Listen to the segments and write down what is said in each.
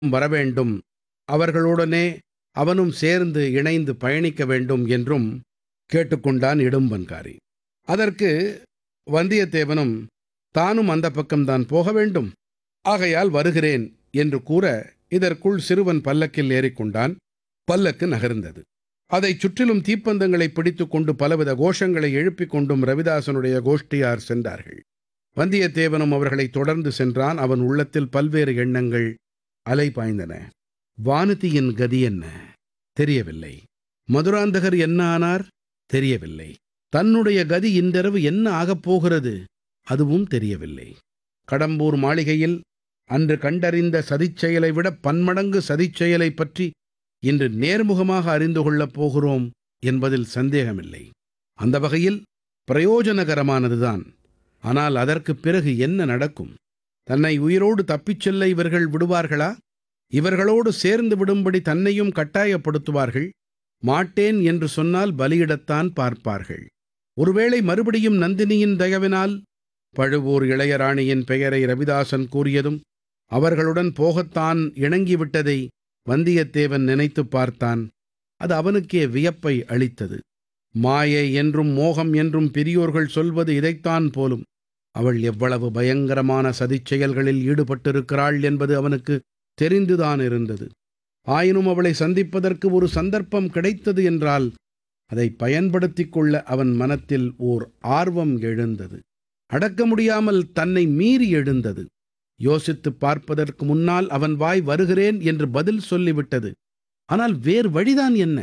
வரவேண்டும் அவர்களுடனே அவனும் சேர்ந்து இணைந்து பயணிக்க வேண்டும் என்றும் கேட்டுக்கொண்டான் இடும்பன்காரி அதற்கு வந்தியத்தேவனும் தானும் அந்த பக்கம்தான் போக வேண்டும் ஆகையால் வருகிறேன் என்று கூற இதற்குள் சிறுவன் பல்லக்கில் ஏறிக்கொண்டான் பல்லக்கு நகர்ந்தது அதைச் சுற்றிலும் தீப்பந்தங்களை பிடித்துக் கொண்டு பலவித கோஷங்களை எழுப்பிக் கொண்டும் ரவிதாசனுடைய கோஷ்டியார் சென்றார்கள் வந்தியத்தேவனும் அவர்களை தொடர்ந்து சென்றான் அவன் உள்ளத்தில் பல்வேறு எண்ணங்கள் அலை பாய்ந்தன வானதியின் கதி என்ன தெரியவில்லை மதுராந்தகர் என்ன ஆனார் தெரியவில்லை தன்னுடைய கதி இன்றிரவு என்ன ஆகப் போகிறது அதுவும் தெரியவில்லை கடம்பூர் மாளிகையில் அன்று கண்டறிந்த சதிச்செயலை விட பன்மடங்கு சதிச்செயலைப் பற்றி இன்று நேர்முகமாக அறிந்து கொள்ளப் போகிறோம் என்பதில் சந்தேகமில்லை அந்த வகையில் பிரயோஜனகரமானதுதான் ஆனால் அதற்குப் பிறகு என்ன நடக்கும் தன்னை உயிரோடு தப்பிச் செல்ல இவர்கள் விடுவார்களா இவர்களோடு சேர்ந்து விடும்படி தன்னையும் கட்டாயப்படுத்துவார்கள் மாட்டேன் என்று சொன்னால் பலியிடத்தான் பார்ப்பார்கள் ஒருவேளை மறுபடியும் நந்தினியின் தயவினால் பழுவூர் இளையராணியின் பெயரை ரவிதாசன் கூறியதும் அவர்களுடன் போகத்தான் இணங்கிவிட்டதை வந்தியத்தேவன் நினைத்துப் பார்த்தான் அது அவனுக்கே வியப்பை அளித்தது மாயை என்றும் மோகம் என்றும் பெரியோர்கள் சொல்வது இதைத்தான் போலும் அவள் எவ்வளவு பயங்கரமான சதிச்செயல்களில் ஈடுபட்டிருக்கிறாள் என்பது அவனுக்கு தெரிந்துதான் இருந்தது ஆயினும் அவளை சந்திப்பதற்கு ஒரு சந்தர்ப்பம் கிடைத்தது என்றால் அதை பயன்படுத்திக் கொள்ள அவன் மனத்தில் ஓர் ஆர்வம் எழுந்தது அடக்க முடியாமல் தன்னை மீறி எழுந்தது யோசித்துப் பார்ப்பதற்கு முன்னால் அவன் வாய் வருகிறேன் என்று பதில் சொல்லிவிட்டது ஆனால் வேறு வழிதான் என்ன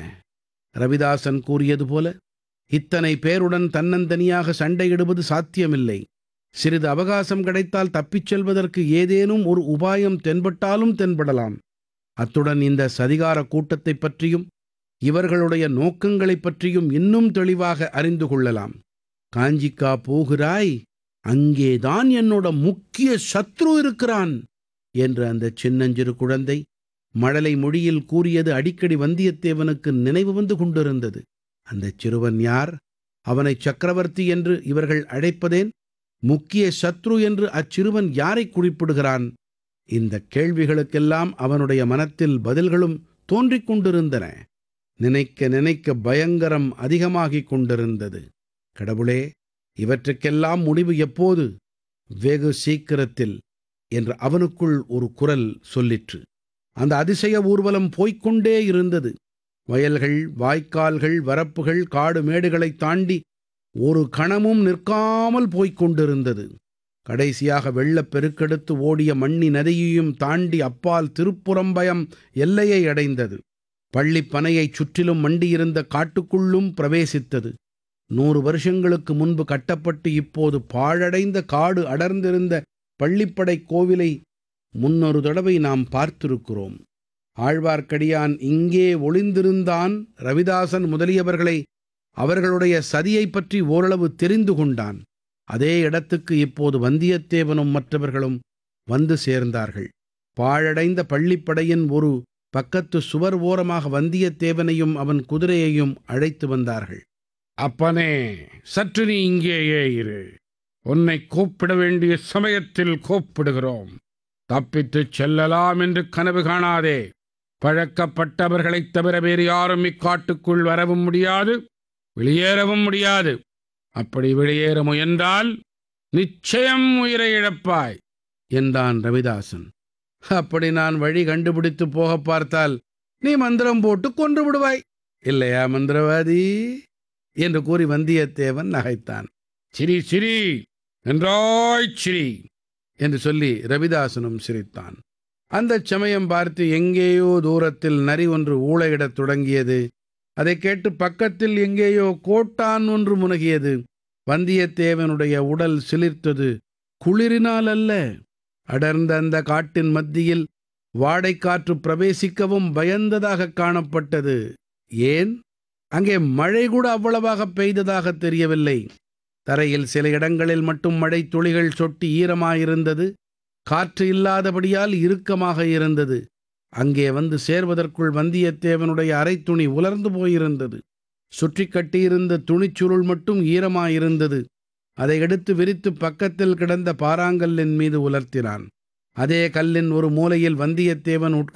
ரவிதாசன் கூறியது போல இத்தனை பேருடன் தன்னந்தனியாக சண்டையிடுவது சாத்தியமில்லை சிறிது அவகாசம் கிடைத்தால் தப்பிச் செல்வதற்கு ஏதேனும் ஒரு உபாயம் தென்பட்டாலும் தென்படலாம் அத்துடன் இந்த சதிகார கூட்டத்தைப் பற்றியும் இவர்களுடைய நோக்கங்களைப் பற்றியும் இன்னும் தெளிவாக அறிந்து கொள்ளலாம் காஞ்சிக்கா போகிறாய் அங்கேதான் என்னோட முக்கிய சத்ரு இருக்கிறான் என்று அந்த சின்னஞ்சிறு குழந்தை மழலை மொழியில் கூறியது அடிக்கடி வந்தியத்தேவனுக்கு நினைவு வந்து கொண்டிருந்தது அந்தச் சிறுவன் யார் அவனை சக்கரவர்த்தி என்று இவர்கள் அழைப்பதேன் முக்கிய சத்ரு என்று அச்சிறுவன் யாரை குறிப்பிடுகிறான் இந்த கேள்விகளுக்கெல்லாம் அவனுடைய மனத்தில் பதில்களும் தோன்றிக் கொண்டிருந்தன நினைக்க நினைக்க பயங்கரம் அதிகமாகிக் கொண்டிருந்தது கடவுளே இவற்றுக்கெல்லாம் முடிவு எப்போது வெகு சீக்கிரத்தில் என்று அவனுக்குள் ஒரு குரல் சொல்லிற்று அந்த அதிசய ஊர்வலம் போய்க்கொண்டே இருந்தது வயல்கள் வாய்க்கால்கள் வரப்புகள் காடு மேடுகளைத் தாண்டி ஒரு கணமும் நிற்காமல் போய்க் கொண்டிருந்தது கடைசியாக வெள்ளப் பெருக்கெடுத்து ஓடிய மண்ணி நதியையும் தாண்டி அப்பால் திருப்புறம்பயம் எல்லையை அடைந்தது பள்ளிப் பனையைச் சுற்றிலும் மண்டியிருந்த காட்டுக்குள்ளும் பிரவேசித்தது நூறு வருஷங்களுக்கு முன்பு கட்டப்பட்டு இப்போது பாழடைந்த காடு அடர்ந்திருந்த பள்ளிப்படை கோவிலை முன்னொரு தடவை நாம் பார்த்திருக்கிறோம் ஆழ்வார்க்கடியான் இங்கே ஒளிந்திருந்தான் ரவிதாசன் முதலியவர்களை அவர்களுடைய சதியைப் பற்றி ஓரளவு தெரிந்து கொண்டான் அதே இடத்துக்கு இப்போது வந்தியத்தேவனும் மற்றவர்களும் வந்து சேர்ந்தார்கள் பாழடைந்த பள்ளிப்படையின் ஒரு பக்கத்து சுவர் ஓரமாக வந்தியத்தேவனையும் அவன் குதிரையையும் அழைத்து வந்தார்கள் அப்பனே சற்று நீ இங்கேயே இரு உன்னை கூப்பிட வேண்டிய சமயத்தில் கூப்பிடுகிறோம் தப்பித்துச் செல்லலாம் என்று கனவு காணாதே பழக்கப்பட்டவர்களைத் தவிர வேறு யாரும் இக்காட்டுக்குள் வரவும் முடியாது வெளியேறவும் முடியாது அப்படி வெளியேற முயன்றால் நிச்சயம் உயிரை இழப்பாய் என்றான் ரவிதாசன் அப்படி நான் வழி கண்டுபிடித்து போக பார்த்தால் நீ மந்திரம் போட்டு கொன்று விடுவாய் இல்லையா மந்திரவாதி என்று கூறி வந்தியத்தேவன் நகைத்தான் சிரி சிரி நன்றாய் சிரி என்று சொல்லி ரவிதாசனும் சிரித்தான் அந்தச் சமயம் பார்த்து எங்கேயோ தூரத்தில் நரி ஒன்று ஊளையிடத் தொடங்கியது அதைக் கேட்டு பக்கத்தில் எங்கேயோ கோட்டான் ஒன்று முனகியது வந்தியத்தேவனுடைய உடல் சிலிர்த்தது குளிரினால் அல்ல அடர்ந்த அந்த காட்டின் மத்தியில் வாடைக்காற்று பிரவேசிக்கவும் பயந்ததாக காணப்பட்டது ஏன் அங்கே மழை கூட அவ்வளவாக பெய்ததாக தெரியவில்லை தரையில் சில இடங்களில் மட்டும் மழை துளிகள் சொட்டி ஈரமாயிருந்தது காற்று இல்லாதபடியால் இறுக்கமாக இருந்தது அங்கே வந்து சேர்வதற்குள் வந்தியத்தேவனுடைய அரைத்துணி உலர்ந்து போயிருந்தது சுற்றி கட்டியிருந்த துணிச்சுருள் மட்டும் ஈரமாயிருந்தது அதை எடுத்து விரித்து பக்கத்தில் கிடந்த பாறாங்கல்லின் மீது உலர்த்தினான் அதே கல்லின் ஒரு மூலையில் வந்தியத்தேவன் உட்கார்ந்து